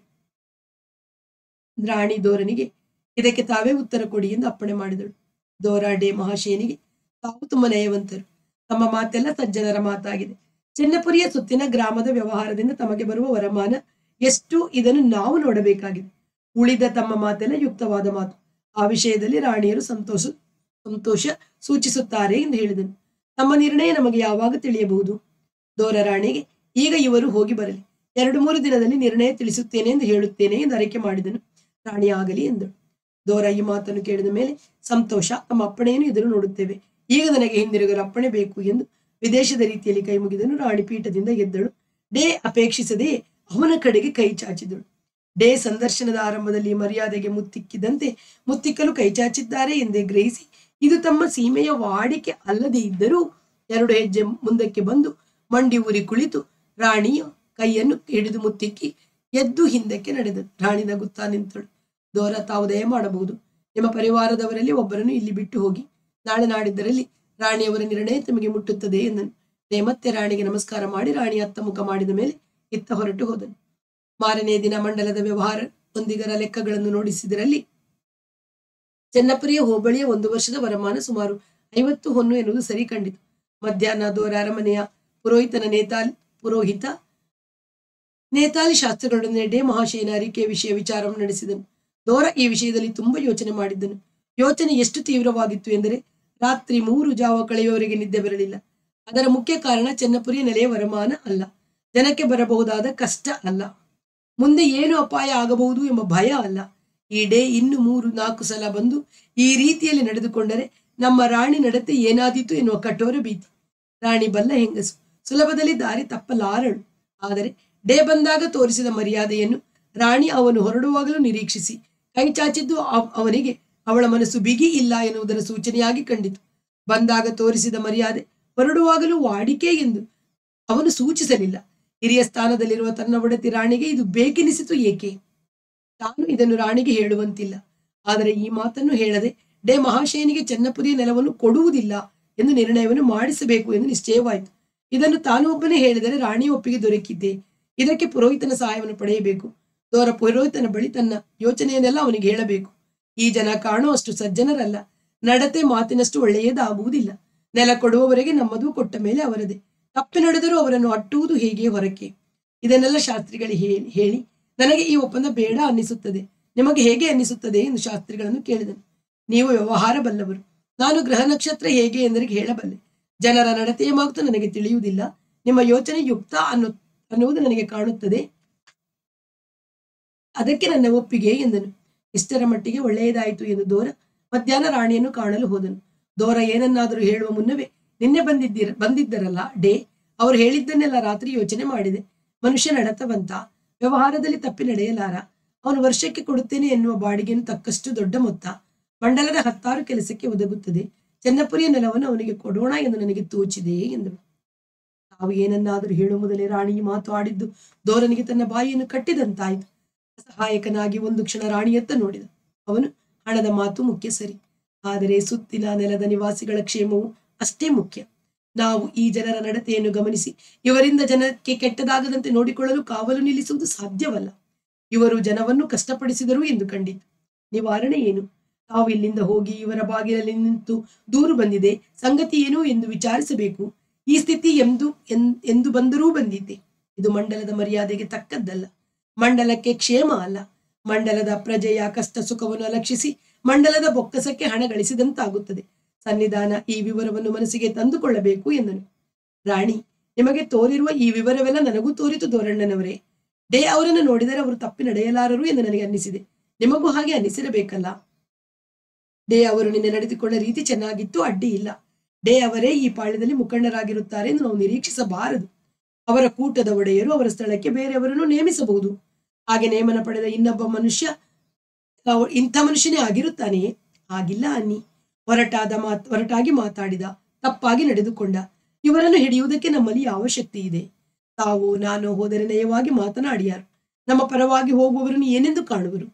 ರಾಣಿ ದೋರನಿಗೆ ಇದಕ್ಕೆ ತಾವೇ ಉತ್ತರ ಕೊಡಿ ಎಂದು ಅಪ್ಪಣೆ ಮಾಡಿದಳು ದೋರಾ ಡೇ ಮಹಾಶಯನಿಗೆ ತಾವು ತುಂಬ ನಯವಂತರು ತಮ್ಮ ಮಾತೆಲ್ಲ ಸಜ್ಜನರ ಮಾತಾಗಿದೆ ಚೆನ್ನಪುರಿಯ ಸುತ್ತಿನ ಗ್ರಾಮದ ವ್ಯವಹಾರದಿಂದ ತಮಗೆ ಬರುವ ವರಮಾನ ಎಷ್ಟು ಇದನ್ನು ನಾವು ನೋಡಬೇಕಾಗಿದೆ ಉಳಿದ ತಮ್ಮ ಮಾತೆಲ್ಲ ಯುಕ್ತವಾದ ಮಾತು ಆ ವಿಷಯದಲ್ಲಿ ರಾಣಿಯರು ಸಂತೋಷ ಸಂತೋಷ ಸೂಚಿಸುತ್ತಾರೆ ಎಂದು ಹೇಳಿದನು ತಮ್ಮ ನಿರ್ಣಯ ನಮಗೆ ಯಾವಾಗ ತಿಳಿಯಬಹುದು ದೋರ ರಾಣಿಗೆ ಈಗ ಇವರು ಹೋಗಿ ಬರಲಿ ಎರಡು ಮೂರು ದಿನದಲ್ಲಿ ನಿರ್ಣಯ ತಿಳಿಸುತ್ತೇನೆ ಎಂದು ಹೇಳುತ್ತೇನೆ ಎಂದು ಅರಿಕೆ ಮಾಡಿದನು ರಾಣಿ ಆಗಲಿ ಎಂದಳು ದೋರ ಈ ಮಾತನ್ನು ಕೇಳಿದ ಮೇಲೆ ಸಂತೋಷ ತಮ್ಮ ಅಪ್ಪಣೆಯನ್ನು ಎದುರು ನೋಡುತ್ತೇವೆ ಈಗ ನನಗೆ ಹಿಂದಿರುಗಲು ಅಪ್ಪಣೆ ಬೇಕು ಎಂದು ವಿದೇಶದ ರೀತಿಯಲ್ಲಿ ಕೈ ಮುಗಿದನು ರಾಣಿ ಪೀಠದಿಂದ ಎದ್ದಳು ಡೇ ಅಪೇಕ್ಷಿಸದೆ ಅವನ ಕಡೆಗೆ ಕೈ ಚಾಚಿದಳು ಡೇ ಸಂದರ್ಶನದ ಆರಂಭದಲ್ಲಿ ಮರ್ಯಾದೆಗೆ ಮುತ್ತಿಕ್ಕಿದಂತೆ ಮುತ್ತಿಕ್ಕಲು ಕೈ ಚಾಚಿದ್ದಾರೆ ಎಂದೇ ಗ್ರಹಿಸಿ ಇದು ತಮ್ಮ ಸೀಮೆಯ ವಾಡಿಕೆ ಅಲ್ಲದೆ ಇದ್ದರೂ ಎರಡು ಹೆಜ್ಜೆ ಮುಂದಕ್ಕೆ ಬಂದು ಮಂಡಿ ಊರಿ ಕುಳಿತು ರಾಣಿಯ ಕೈಯನ್ನು ಹಿಡಿದು ಮುತ್ತಿಕ್ಕಿ ಎದ್ದು ಹಿಂದಕ್ಕೆ ನಡೆದಳು ರಾಣಿ ನಗುತ್ತಾ ನಿಂತಳು ದೋರ ತಾವು ದಯ ಮಾಡಬಹುದು ನಿಮ್ಮ ಪರಿವಾರದವರಲ್ಲಿ ಒಬ್ಬರನ್ನು ಇಲ್ಲಿ ಬಿಟ್ಟು ಹೋಗಿ ನಾಳೆ ನಾಡಿದ್ದರಲ್ಲಿ ರಾಣಿಯವರ ನಿರ್ಣಯ ತಮಗೆ ಮುಟ್ಟುತ್ತದೆ ಎಂದನು ನೇ ಮತ್ತೆ ರಾಣಿಗೆ ನಮಸ್ಕಾರ ಮಾಡಿ ರಾಣಿ ಅತ್ತ ಮುಖ ಮಾಡಿದ ಮೇಲೆ ಇತ್ತ ಹೊರಟು ಹೋದನು ಮಾರನೇ ದಿನ ಮಂಡಲದ ವ್ಯವಹಾರ ಒಂದಿಗರ ಲೆಕ್ಕಗಳನ್ನು ನೋಡಿಸಿದರಲ್ಲಿ ಚೆನ್ನಪುರಿಯ ಹೋಬಳಿಯ ಒಂದು ವರ್ಷದ ವರಮಾನ ಸುಮಾರು ಐವತ್ತು ಹೊನ್ನು ಎನ್ನುವುದು ಸರಿ ಕಂಡಿತು ಮಧ್ಯಾಹ್ನ ದೋರ ಅರಮನೆಯ ಪುರೋಹಿತನ ನೇತಾಲಿ ಪುರೋಹಿತ ನೇತಾಲಿ ಶಾಸ್ತ್ರಗಳೊಡನೆ ಡೇ ಮಹಾಶಯನ ಅರಿಕೆಯ ವಿಷಯ ವಿಚಾರವನ್ನು ನಡೆಸಿದನು ದೋರ ಈ ವಿಷಯದಲ್ಲಿ ತುಂಬಾ ಯೋಚನೆ ಮಾಡಿದ್ದನು ಯೋಚನೆ ಎಷ್ಟು ತೀವ್ರವಾಗಿತ್ತು ಎಂದರೆ ರಾತ್ರಿ ಮೂರು ಜಾವ ಕಳೆಯುವವರೆಗೆ ನಿದ್ದೆ ಬರಲಿಲ್ಲ ಅದರ ಮುಖ್ಯ ಕಾರಣ ಚೆನ್ನಪುರಿಯ ನೆಲೆಯ ವರಮಾನ ಅಲ್ಲ ಜನಕ್ಕೆ ಬರಬಹುದಾದ ಕಷ್ಟ ಅಲ್ಲ ಮುಂದೆ ಏನು ಅಪಾಯ ಆಗಬಹುದು ಎಂಬ ಭಯ ಅಲ್ಲ ಈ ಡೇ ಇನ್ನು ಮೂರು ನಾಲ್ಕು ಸಲ ಬಂದು ಈ ರೀತಿಯಲ್ಲಿ ನಡೆದುಕೊಂಡರೆ ನಮ್ಮ ರಾಣಿ ನಡತೆ ಏನಾದೀತು ಎನ್ನುವ ಕಠೋರ ಭೀತಿ ರಾಣಿ ಬಲ್ಲ ಹೆಂಗಸು ಸುಲಭದಲ್ಲಿ ದಾರಿ ತಪ್ಪಲಾರಳು ಆದರೆ ಡೇ ಬಂದಾಗ ತೋರಿಸಿದ ಮರ್ಯಾದೆಯನ್ನು ರಾಣಿ ಅವನು ಹೊರಡುವಾಗಲೂ ನಿರೀಕ್ಷಿಸಿ ಕೈ ಚಾಚಿದ್ದು ಅವ್- ಅವನಿಗೆ ಅವಳ ಮನಸ್ಸು ಬಿಗಿ ಇಲ್ಲ ಎನ್ನುವುದರ ಸೂಚನೆಯಾಗಿ ಕಂಡಿತು ಬಂದಾಗ ತೋರಿಸಿದ ಮರ್ಯಾದೆ ಹೊರಡುವಾಗಲೂ ವಾಡಿಕೆ ಎಂದು ಅವನು ಸೂಚಿಸಲಿಲ್ಲ ಹಿರಿಯ ಸ್ಥಾನದಲ್ಲಿರುವ ತನ್ನ ಒಡತಿ ರಾಣಿಗೆ ಇದು ಬೇಕೆನಿಸಿತು ಏಕೆ ತಾನು ಇದನ್ನು ರಾಣಿಗೆ ಹೇಳುವಂತಿಲ್ಲ ಆದರೆ ಈ ಮಾತನ್ನು ಹೇಳದೆ ಡೇ ಮಹಾಶಯನಿಗೆ ಚೆನ್ನಪುರಿಯ ನೆಲವನ್ನು ಕೊಡುವುದಿಲ್ಲ ಎಂದು ನಿರ್ಣಯವನ್ನು ಮಾಡಿಸಬೇಕು ಎಂದು ನಿಶ್ಚಯವಾಯಿತು ಇದನ್ನು ತಾನು ಒಬ್ಬನೇ ಹೇಳಿದರೆ ರಾಣಿಯ ಒಪ್ಪಿಗೆ ದೊರಕಿದ್ದೆ ಇದಕ್ಕೆ ಪುರೋಹಿತನ ಸಹಾಯವನ್ನು ಪಡೆಯಬೇಕು ದೋರ ಪುರೋಹಿತನ ಬಳಿ ತನ್ನ ಯೋಚನೆಯನ್ನೆಲ್ಲ ಅವನಿಗೆ ಹೇಳಬೇಕು ಈ ಜನ ಕಾಣುವಷ್ಟು ಸಜ್ಜನರಲ್ಲ ನಡತೆ ಮಾತಿನಷ್ಟು ಒಳ್ಳೆಯದಾಗುವುದಿಲ್ಲ ನೆಲ ಕೊಡುವವರೆಗೆ ನಮ್ಮದು ಕೊಟ್ಟ ಮೇಲೆ ಅವರದೇ ತಪ್ಪು ನಡೆದರೂ ಅವರನ್ನು ಅಟ್ಟುವುದು ಹೇಗೆ ಹೊರಕ್ಕೆ ಇದನ್ನೆಲ್ಲ ಶಾಸ್ತ್ರಿಗಳಿಗೆ ಹೇಳಿ ಹೇಳಿ ನನಗೆ ಈ ಒಪ್ಪಂದ ಬೇಡ ಅನ್ನಿಸುತ್ತದೆ ನಿಮಗೆ ಹೇಗೆ ಅನ್ನಿಸುತ್ತದೆ ಎಂದು ಶಾಸ್ತ್ರಿಗಳನ್ನು ಕೇಳಿದನು ನೀವು ವ್ಯವಹಾರ ಬಲ್ಲವರು ನಾನು ಗ್ರಹ ನಕ್ಷತ್ರ ಹೇಗೆ ಎಂದರೆ ಹೇಳಬಲ್ಲೆ ಜನರ ನಡತೆಯ ಮಾತು ನನಗೆ ತಿಳಿಯುವುದಿಲ್ಲ ನಿಮ್ಮ ಯೋಚನೆ ಯುಕ್ತ ಅನ್ನು ಅನ್ನುವುದು ನನಗೆ ಕಾಣುತ್ತದೆ ಅದಕ್ಕೆ ನನ್ನ ಒಪ್ಪಿಗೆ ಎಂದನು ಇಷ್ಟರ ಮಟ್ಟಿಗೆ ಒಳ್ಳೆಯದಾಯಿತು ಎಂದು ದೋರ ಮಧ್ಯಾಹ್ನ ರಾಣಿಯನ್ನು ಕಾಣಲು ಹೋದನು ದೋರ ಏನನ್ನಾದರೂ ಹೇಳುವ ಮುನ್ನವೇ ನಿನ್ನೆ ಬಂದಿದ್ದೀರ ಬಂದಿದ್ದರಲ್ಲ ಡೇ ಅವರು ಹೇಳಿದ್ದನ್ನೆಲ್ಲ ರಾತ್ರಿ ಯೋಚನೆ ಮಾಡಿದೆ ಮನುಷ್ಯ ನಡತವಂತ ವ್ಯವಹಾರದಲ್ಲಿ ತಪ್ಪಿ ನಡೆಯಲಾರ ಅವನು ವರ್ಷಕ್ಕೆ ಕೊಡುತ್ತೇನೆ ಎನ್ನುವ ಬಾಡಿಗೆಯನ್ನು ತಕ್ಕಷ್ಟು ದೊಡ್ಡ ಮೊತ್ತ ಮಂಡಲದ ಹತ್ತಾರು ಕೆಲಸಕ್ಕೆ ಒದಗುತ್ತದೆ ಚೆನ್ನಪುರಿಯ ನೆಲವನ್ನು ಅವನಿಗೆ ಕೊಡೋಣ ಎಂದು ನನಗೆ ತೋಚಿದೆ ಎಂದಳು ತಾವು ಏನನ್ನಾದರೂ ಹೇಳುವ ಮೊದಲೇ ರಾಣಿ ಈ ಮಾತು ಆಡಿದ್ದು ದೋರನಿಗೆ ತನ್ನ ಬಾಯಿಯನ್ನು ಕಟ್ಟಿದಂತಾಯಿತು ಸಹಾಯಕನಾಗಿ ಒಂದು ಕ್ಷಣ ರಾಣಿಯತ್ತ ನೋಡಿದ ಅವನು ಹಣದ ಮಾತು ಮುಖ್ಯ ಸರಿ ಆದರೆ ಸುತ್ತಿನ ನೆಲದ ನಿವಾಸಿಗಳ ಕ್ಷೇಮವು ಅಷ್ಟೇ ಮುಖ್ಯ ನಾವು ಈ ಜನರ ನಡತೆಯನ್ನು ಗಮನಿಸಿ ಇವರಿಂದ ಜನಕ್ಕೆ ಕೆಟ್ಟದಾಗದಂತೆ ನೋಡಿಕೊಳ್ಳಲು ಕಾವಲು ನಿಲ್ಲಿಸುವುದು ಸಾಧ್ಯವಲ್ಲ ಇವರು ಜನವನ್ನು ಕಷ್ಟಪಡಿಸಿದರು ಎಂದು ಕಂಡಿತು ನಿವಾರಣೆ ಏನು ತಾವು ಇಲ್ಲಿಂದ ಹೋಗಿ ಇವರ ಬಾಗಿಲಲ್ಲಿ ನಿಂತು ದೂರು ಬಂದಿದೆ ಸಂಗತಿ ಏನು ಎಂದು ವಿಚಾರಿಸಬೇಕು ಈ ಸ್ಥಿತಿ ಎಂದು ಎನ್- ಎಂದು ಬಂದರೂ ಬಂದಿದ್ದೆ ಇದು ಮಂಡಲದ ಮರ್ಯಾದೆಗೆ ತಕ್ಕದ್ದಲ್ಲ ಮಂಡಲಕ್ಕೆ ಕ್ಷೇಮ ಅಲ್ಲ ಮಂಡಲದ ಪ್ರಜೆಯ ಕಷ್ಟ ಸುಖವನ್ನು ಅಲಕ್ಷಿಸಿ ಮಂಡಲದ ಬೊಕ್ಕಸಕ್ಕೆ ಹಣ ಗಳಿಸಿದಂತಾಗುತ್ತದೆ ಸನ್ನಿಧಾನ ಈ ವಿವರವನ್ನು ಮನಸ್ಸಿಗೆ ತಂದುಕೊಳ್ಳಬೇಕು ಎಂದನು ರಾಣಿ ನಿಮಗೆ ತೋರಿರುವ ಈ ವಿವರವೆಲ್ಲ ನನಗೂ ತೋರಿತು ದೋರಣ್ಣನವರೇ ಡೇ ಅವರನ್ನು ನೋಡಿದರೆ ಅವರು ತಪ್ಪಿ ನಡೆಯಲಾರರು ಎಂದು ನನಗೆ ಅನ್ನಿಸಿದೆ ನಿಮಗೂ ಹಾಗೆ ಅನ್ನಿಸಿರಬೇಕಲ್ಲ ಡೇ ಅವರು ನಿನ್ನೆ ನಡೆದುಕೊಂಡ ರೀತಿ ಚೆನ್ನಾಗಿತ್ತು ಅಡ್ಡಿ ಇಲ್ಲ ಡೇ ಅವರೇ ಈ ಪಾಳ್ಯದಲ್ಲಿ ಮುಖಂಡರಾಗಿರುತ್ತಾರೆ ಎಂದು ನಾವು ನಿರೀಕ್ಷಿಸಬಾರದು ಅವರ ಕೂಟದ ಒಡೆಯರು ಅವರ ಸ್ಥಳಕ್ಕೆ ಬೇರೆಯವರನ್ನು ನೇಮಿಸಬಹುದು ಹಾಗೆ ನೇಮನ ಪಡೆದ ಇನ್ನೊಬ್ಬ ಮನುಷ್ಯ ಅವ- ಇಂಥ ಮನುಷ್ಯನೇ ಆಗಿರುತ್ತಾನೆಯೇ ಆಗಿಲ್ಲ ಅನ್ನಿ ಹೊರಟಾದ ಮಾತ್ ಹೊರಟಾಗಿ ಮಾತಾಡಿದ ತಪ್ಪಾಗಿ ನಡೆದುಕೊಂಡ ಇವರನ್ನು ಹಿಡಿಯುವುದಕ್ಕೆ ನಮ್ಮಲ್ಲಿ ಯಾವ ಶಕ್ತಿ ಇದೆ ತಾವು ನಾನು ಹೋದರೆ ನಯವಾಗಿ ಮಾತನಾಡಿಯಾರು ನಮ್ಮ ಪರವಾಗಿ ಹೋಗುವವರನ್ನು ಏನೆಂದು ಕಾಣುವರು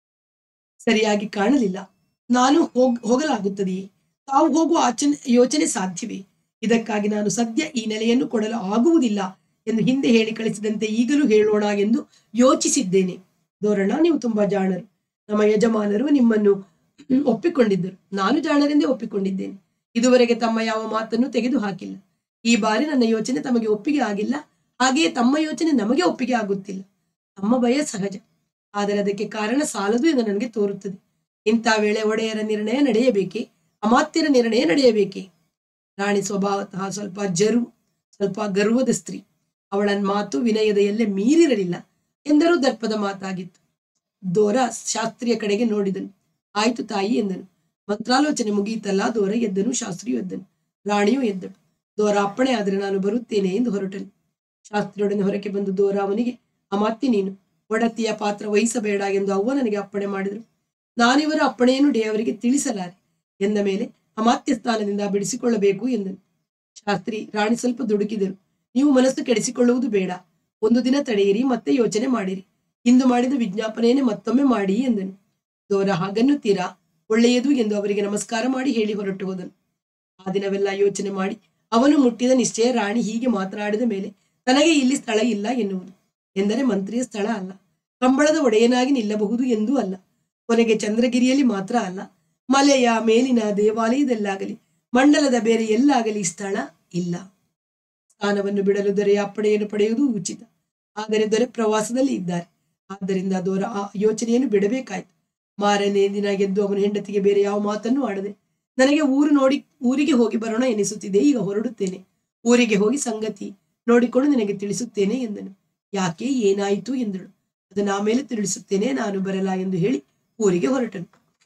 ಸರಿಯಾಗಿ ಕಾಣಲಿಲ್ಲ ನಾನು ಹೋಗ್ ಹೋಗಲಾಗುತ್ತದೆಯೇ ತಾವು ಹೋಗುವ ಆಚನೆ ಯೋಚನೆ ಸಾಧ್ಯವೇ ಇದಕ್ಕಾಗಿ ನಾನು ಸದ್ಯ ಈ ನೆಲೆಯನ್ನು ಕೊಡಲು ಆಗುವುದಿಲ್ಲ ಎಂದು ಹಿಂದೆ ಹೇಳಿ ಕಳಿಸಿದಂತೆ ಈಗಲೂ ಹೇಳೋಣ ಎಂದು ಯೋಚಿಸಿದ್ದೇನೆ ದೋರಣ ನೀವು ತುಂಬಾ ಜಾಣರು ನಮ್ಮ ಯಜಮಾನರು ನಿಮ್ಮನ್ನು ಹ್ಮ್, ಒಪ್ಪಿಕೊಂಡಿದ್ದರು ನಾನು ಜಾಣರೆಂದೇ ಒಪ್ಪಿಕೊಂಡಿದ್ದೇನೆ ಇದುವರೆಗೆ ತಮ್ಮ ಯಾವ ಮಾತನ್ನು ತೆಗೆದು ಹಾಕಿಲ್ಲ ಈ ಬಾರಿ ನನ್ನ ಯೋಚನೆ ತಮಗೆ ಒಪ್ಪಿಗೆ ಆಗಿಲ್ಲ ಹಾಗೆಯೇ ತಮ್ಮ ಯೋಚನೆ ನಮಗೆ ಒಪ್ಪಿಗೆ ಆಗುತ್ತಿಲ್ಲ ತಮ್ಮ ಭಯ ಸಹಜ ಆದರೆ ಅದಕ್ಕೆ ಕಾರಣ ಸಾಲದು ಎಂದು ನನಗೆ ತೋರುತ್ತದೆ ಇಂಥ ವೇಳೆ ಒಡೆಯರ ನಿರ್ಣಯ ನಡೆಯಬೇಕೇ ಅಮಾತ್ಯರ ನಿರ್ಣಯ ನಡೆಯಬೇಕೇ ರಾಣಿ ಸ್ವಭಾವತಃ ಸ್ವಲ್ಪ ಜರು ಸ್ವಲ್ಪ ಗರ್ವದ ಸ್ತ್ರೀ ಅವಳ ಮಾತು ವಿನಯದ ಎಲ್ಲೆ ಮೀರಿರಲಿಲ್ಲ ಎಂದರೂ ದರ್ಪದ ಮಾತಾಗಿತ್ತು ದೋರ ಶಾಸ್ತ್ರಿಯ ಕಡೆಗೆ ನೋಡಿದನು ಆಯ್ತು ತಾಯಿ ಎಂದನು ಮಂತ್ರಾಲೋಚನೆ ಮುಗಿಯಿತಲ್ಲ ದೋರ ಎದ್ದನು ಶಾಸ್ತ್ರಿಯು ಎದ್ದನು ರಾಣಿಯೂ ಎದ್ದಳು ದೋರ ಅಪ್ಪಣೆ ಆದರೆ ನಾನು ಬರುತ್ತೇನೆ ಎಂದು ಹೊರಟನು ಶಾಸ್ತ್ರಿಯೊಡನೆ ಹೊರಕ್ಕೆ ಬಂದು ದೋರ ಅವನಿಗೆ ಅಮಾತ್ಯ ನೀನು ಒಡತಿಯ ಪಾತ್ರ ವಹಿಸಬೇಡ ಎಂದು ಅವ್ವ ನನಗೆ ಅಪ್ಪಣೆ ಮಾಡಿದರು ನಾನಿವರ ಅಪ್ಪಣೆಯನ್ನು ದೇವರಿಗೆ ತಿಳಿಸಲಾರೆ ಎಂದ ಮೇಲೆ ಅಮಾತ್ಯ ಸ್ಥಾನದಿಂದ ಬಿಡಿಸಿಕೊಳ್ಳಬೇಕು ಎಂದನು ಶಾಸ್ತ್ರಿ ರಾಣಿ ಸ್ವಲ್ಪ ದುಡುಕಿದರು ನೀವು ಮನಸ್ಸು ಕೆಡಿಸಿಕೊಳ್ಳುವುದು ಬೇಡ ಒಂದು ದಿನ ತಡೆಯಿರಿ ಮತ್ತೆ ಯೋಚನೆ ಮಾಡಿರಿ ಇಂದು ಮಾಡಿದ ವಿಜ್ಞಾಪನೆಯನ್ನೇ ಮತ್ತೊಮ್ಮೆ ಮಾಡಿ ಎಂದನು ದೋರ ಹಾಗನ್ನುತ್ತೀರಾ ಒಳ್ಳೆಯದು ಎಂದು ಅವರಿಗೆ ನಮಸ್ಕಾರ ಮಾಡಿ ಹೇಳಿ ಹೊರಟು ಹೋದನು ಆ ದಿನವೆಲ್ಲ ಯೋಚನೆ ಮಾಡಿ ಅವನು ಮುಟ್ಟಿದ ನಿಶ್ಚಯ ರಾಣಿ ಹೀಗೆ ಮಾತನಾಡಿದ ಮೇಲೆ ತನಗೆ ಇಲ್ಲಿ ಸ್ಥಳ ಇಲ್ಲ ಎನ್ನುವುದು ಎಂದರೆ ಮಂತ್ರಿಯ ಸ್ಥಳ ಅಲ್ಲ ಕಂಬಳದ ಒಡೆಯನಾಗಿ ನಿಲ್ಲಬಹುದು ಎಂದೂ ಅಲ್ಲ ಕೊನೆಗೆ ಚಂದ್ರಗಿರಿಯಲ್ಲಿ ಮಾತ್ರ ಅಲ್ಲ ಮಲೆಯ ಮೇಲಿನ ದೇವಾಲಯದಲ್ಲಾಗಲಿ ಮಂಡಲದ ಬೇರೆ ಎಲ್ಲಾಗಲಿ ಸ್ಥಳ ಇಲ್ಲ ಸ್ಥಾನವನ್ನು ಬಿಡಲು ದೊರೆಯ ಅಪ್ಪಣೆಯನ್ನು ಪಡೆಯುವುದು ಉಚಿತ ಆದರೆ ದೊರೆ ಪ್ರವಾಸದಲ್ಲಿ ಇದ್ದಾರೆ ಆದ್ದರಿಂದ ದೊರ ಆ ಯೋಚನೆಯನ್ನು ಬಿಡಬೇಕಾಯ್ತು ಮಾರನೇ ದಿನ ಗೆದ್ದು ಅವನ ಹೆಂಡತಿಗೆ ಬೇರೆ ಯಾವ ಮಾತನ್ನು ಆಡದೆ ನನಗೆ ಊರು ನೋಡಿ ಊರಿಗೆ ಹೋಗಿ ಬರೋಣ ಎನಿಸುತ್ತಿದೆ ಈಗ ಹೊರಡುತ್ತೇನೆ ಊರಿಗೆ ಹೋಗಿ ಸಂಗತಿ ನೋಡಿಕೊಂಡು ನಿನಗೆ ತಿಳಿಸುತ್ತೇನೆ ಎಂದನು ಯಾಕೆ ಏನಾಯಿತು ಎಂದಳು ಅದನ್ನ ಆಮೇಲೆ ತಿಳಿಸುತ್ತೇನೆ ನಾನು ಬರಲ್ಲ ಎಂದು ಹೇಳಿ ಊರಿಗೆ ಹೊರಟನು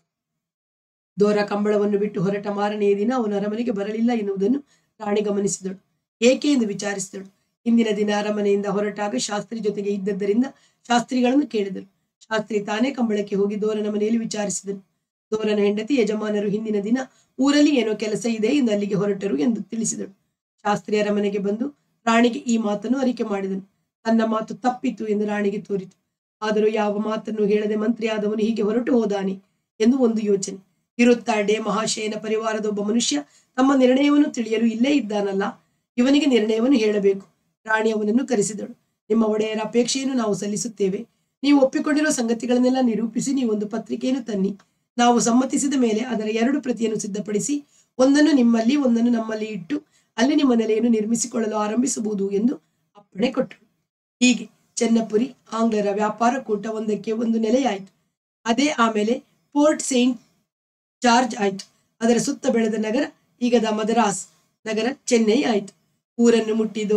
ದೋರ ಕಂಬಳವನ್ನು ಬಿಟ್ಟು ಹೊರಟ ಮಾರನೆಯ ದಿನ ಅವನು ಅರಮನೆಗೆ ಬರಲಿಲ್ಲ ಎನ್ನುವುದನ್ನು ರಾಣಿ ಗಮನಿಸಿದಳು ಏಕೆ ಎಂದು ವಿಚಾರಿಸಿದಳು ಇಂದಿನ ದಿನ ಅರಮನೆಯಿಂದ ಹೊರಟಾಗ ಶಾಸ್ತ್ರಿ ಜೊತೆಗೆ ಇದ್ದದ್ದರಿಂದ ಶಾಸ್ತ್ರಿಗಳನ್ನು ಕೇಳಿದಳು ಶಾಸ್ತ್ರಿ ತಾನೇ ಕಂಬಳಕ್ಕೆ ಹೋಗಿ ದೋರನ ಮನೆಯಲ್ಲಿ ವಿಚಾರಿಸಿದನು ದೋರನ ಹೆಂಡತಿ ಯಜಮಾನರು ಹಿಂದಿನ ದಿನ ಊರಲ್ಲಿ ಏನೋ ಕೆಲಸ ಇದೆ ಎಂದು ಅಲ್ಲಿಗೆ ಹೊರಟರು ಎಂದು ತಿಳಿಸಿದಳು ಶಾಸ್ತ್ರಿ ಅರಮನೆಗೆ ಬಂದು ರಾಣಿಗೆ ಈ ಮಾತನ್ನು ಅರಿಕೆ ಮಾಡಿದನು ತನ್ನ ಮಾತು ತಪ್ಪಿತು ಎಂದು ರಾಣಿಗೆ ತೋರಿತು ಆದರೂ ಯಾವ ಮಾತನ್ನು ಹೇಳದೆ ಮಂತ್ರಿಯಾದವನು ಹೀಗೆ ಹೊರಟು ಹೋದಾನೆ ಎಂದು ಒಂದು ಯೋಚನೆ ಇರುತ್ತಾ ಡೇ ಮಹಾಶಯನ ಪರಿವಾರದ ಒಬ್ಬ ಮನುಷ್ಯ ತಮ್ಮ ನಿರ್ಣಯವನ್ನು ತಿಳಿಯಲು ಇಲ್ಲೇ ಇದ್ದಾನಲ್ಲ ಇವನಿಗೆ ನಿರ್ಣಯವನ್ನು ಹೇಳಬೇಕು ರಾಣಿ ಅವನನ್ನು ಕರೆಸಿದಳು ನಿಮ್ಮ ಒಡೆಯರ ಅಪೇಕ್ಷೆಯನ್ನು ನಾವು ಸಲ್ಲಿಸುತ್ತೇವೆ ನೀವು ಒಪ್ಪಿಕೊಂಡಿರುವ ಸಂಗತಿಗಳನ್ನೆಲ್ಲ ನಿರೂಪಿಸಿ ನೀವೊಂದು ಪತ್ರಿಕೆಯನ್ನು ತನ್ನಿ ನಾವು ಸಮ್ಮತಿಸಿದ ಮೇಲೆ ಅದರ ಎರಡು ಪ್ರತಿಯನ್ನು ಸಿದ್ಧಪಡಿಸಿ ಒಂದನ್ನು ನಿಮ್ಮಲ್ಲಿ ಒಂದನ್ನು ನಮ್ಮಲ್ಲಿ ಇಟ್ಟು ಅಲ್ಲಿ ನಿಮ್ಮ ನೆಲೆಯನ್ನು ನಿರ್ಮಿಸಿಕೊಳ್ಳಲು ಆರಂಭಿಸಬಹುದು ಎಂದು ಅಪ್ಪಣೆ ಕೊಟ್ಟರು ಹೀಗೆ ಚೆನ್ನಪುರಿ ಆಂಗ್ಲರ ವ್ಯಾಪಾರ ಕೂಟ ಒಂದಕ್ಕೆ ಒಂದು ನೆಲೆಯಾಯಿತು ಅದೇ ಆಮೇಲೆ ಪೋರ್ಟ್ ಸೇಂಟ್ ಜಾರ್ಜ್ ಆಯಿತು ಅದರ ಸುತ್ತ ಬೆಳೆದ ನಗರ ಈಗದ ಮದರಾಸ್ ನಗರ ಚೆನ್ನೈ ಆಯಿತು ಊರನ್ನು ಮುಟ್ಟಿದೋರ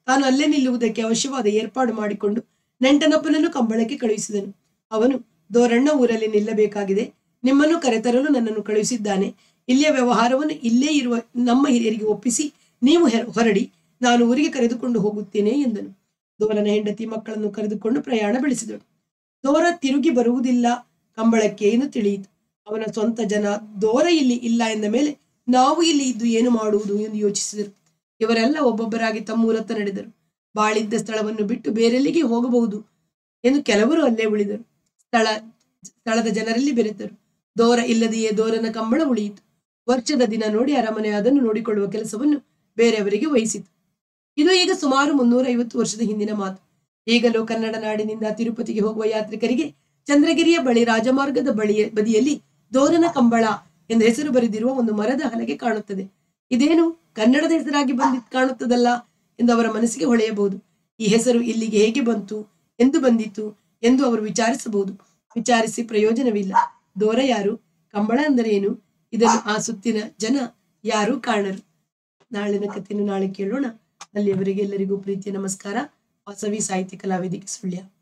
ತಾನು ಅಲ್ಲೇ ನಿಲ್ಲುವುದಕ್ಕೆ ಅವಶ್ಯವಾದ ಏರ್ಪಾಡು ಮಾಡಿಕೊಂಡು ನೆಂಟನಪ್ಪನನ್ನು ಕಂಬಳಕ್ಕೆ ಕಳುಹಿಸಿದನು ಅವನು ದೋರಣ್ಣ ಊರಲ್ಲಿ ನಿಲ್ಲಬೇಕಾಗಿದೆ ನಿಮ್ಮನ್ನು ಕರೆತರಲು ನನ್ನನ್ನು ಕಳುಹಿಸಿದ್ದಾನೆ ಇಲ್ಲಿಯ ವ್ಯವಹಾರವನ್ನು ಇಲ್ಲೇ ಇರುವ ನಮ್ಮ ಹಿರಿಯರಿಗೆ ಒಪ್ಪಿಸಿ ನೀವು ಹೆರ- ಹೊರಡಿ ನಾನು ಊರಿಗೆ ಕರೆದುಕೊಂಡು ಹೋಗುತ್ತೇನೆ ಎಂದನು ದೋರನ ಹೆಂಡತಿ ಮಕ್ಕಳನ್ನು ಕರೆದುಕೊಂಡು ಪ್ರಯಾಣ ಬೆಳೆಸಿದಳು ದೋರ ತಿರುಗಿ ಬರುವುದಿಲ್ಲ ಕಂಬಳಕ್ಕೆ ಎಂದು ತಿಳಿಯಿತು ಅವನ ಸ್ವಂತ ಜನ ದೋರ ಇಲ್ಲಿ ಇಲ್ಲ ಎಂದ ಮೇಲೆ ನಾವು ಇಲ್ಲಿ ಇದ್ದು ಏನು ಮಾಡುವುದು ಎಂದು ಯೋಚಿಸಿದರು ಇವರೆಲ್ಲ ಒಬ್ಬೊಬ್ಬರಾಗಿ ತಮ್ಮೂರತ್ತ ನಡೆದರು ಬಾಳಿದ್ದ ಸ್ಥಳವನ್ನು ಬಿಟ್ಟು ಬೇರೆಲ್ಲಿಗೆ ಹೋಗಬಹುದು ಎಂದು ಕೆಲವರು ಅಲ್ಲೇ ಉಳಿದರು ಸ್ಥಳ ಸ್ಥಳದ ಜನರಲ್ಲಿ ಬೆರೆತರು ದೋರ ಇಲ್ಲದೆಯೇ ದೋರನ ಕಂಬಳ ಉಳಿಯಿತು ವರ್ಷದ ದಿನ ನೋಡಿ ಅರಮನೆ ಅದನ್ನು ನೋಡಿಕೊಳ್ಳುವ ಕೆಲಸವನ್ನು ಬೇರೆಯವರಿಗೆ ವಹಿಸಿತು ಇದು ಈಗ ಸುಮಾರು ಮುನ್ನೂರ ಐವತ್ತು ವರ್ಷದ ಹಿಂದಿನ ಮಾತು ಈಗಲೂ ಕನ್ನಡ ನಾಡಿನಿಂದ ತಿರುಪತಿಗೆ ಹೋಗುವ ಯಾತ್ರಿಕರಿಗೆ ಚಂದ್ರಗಿರಿಯ ಬಳಿ ರಾಜಮಾರ್ಗದ ಬಳಿಯ ಬದಿಯಲ್ಲಿ ದೋರನ ಕಂಬಳ ಎಂದು ಹೆಸರು ಬರೆದಿರುವ ಒಂದು ಮರದ ಹಲಗೆ ಕಾಣುತ್ತದೆ ಇದೇನು ಕನ್ನಡದ ಹೆಸರಾಗಿ ಬಂದಿ ಕಾಣುತ್ತದಲ್ಲ ಎಂದು ಅವರ ಮನಸ್ಸಿಗೆ ಹೊಳೆಯಬಹುದು ಈ ಹೆಸರು ಇಲ್ಲಿಗೆ ಹೇಗೆ ಬಂತು ಎಂದು ಬಂದಿತು ಎಂದು ಅವರು ವಿಚಾರಿಸಬಹುದು ವಿಚಾರಿಸಿ ಪ್ರಯೋಜನವಿಲ್ಲ ದೋರ ಯಾರು ಕಂಬಳ ಅಂದರೆ ಏನು ಇದನ್ನು ಆ ಸುತ್ತಿನ ಜನ ಯಾರೂ ಕಾಣರು ನಾಳಿನ ಕಥೆಯನ್ನು ನಾಳೆ ಕೇಳೋಣ ಅಲ್ಲಿಯವರೆಗೆ ಎಲ್ಲರಿಗೂ ಪ್ರೀತಿಯ ನಮಸ್ಕಾರ ವಾಸವಿ ಸಾಹಿತ್ಯ ಕಲಾವೇದಿಕೆ ಸುಳ್ಯ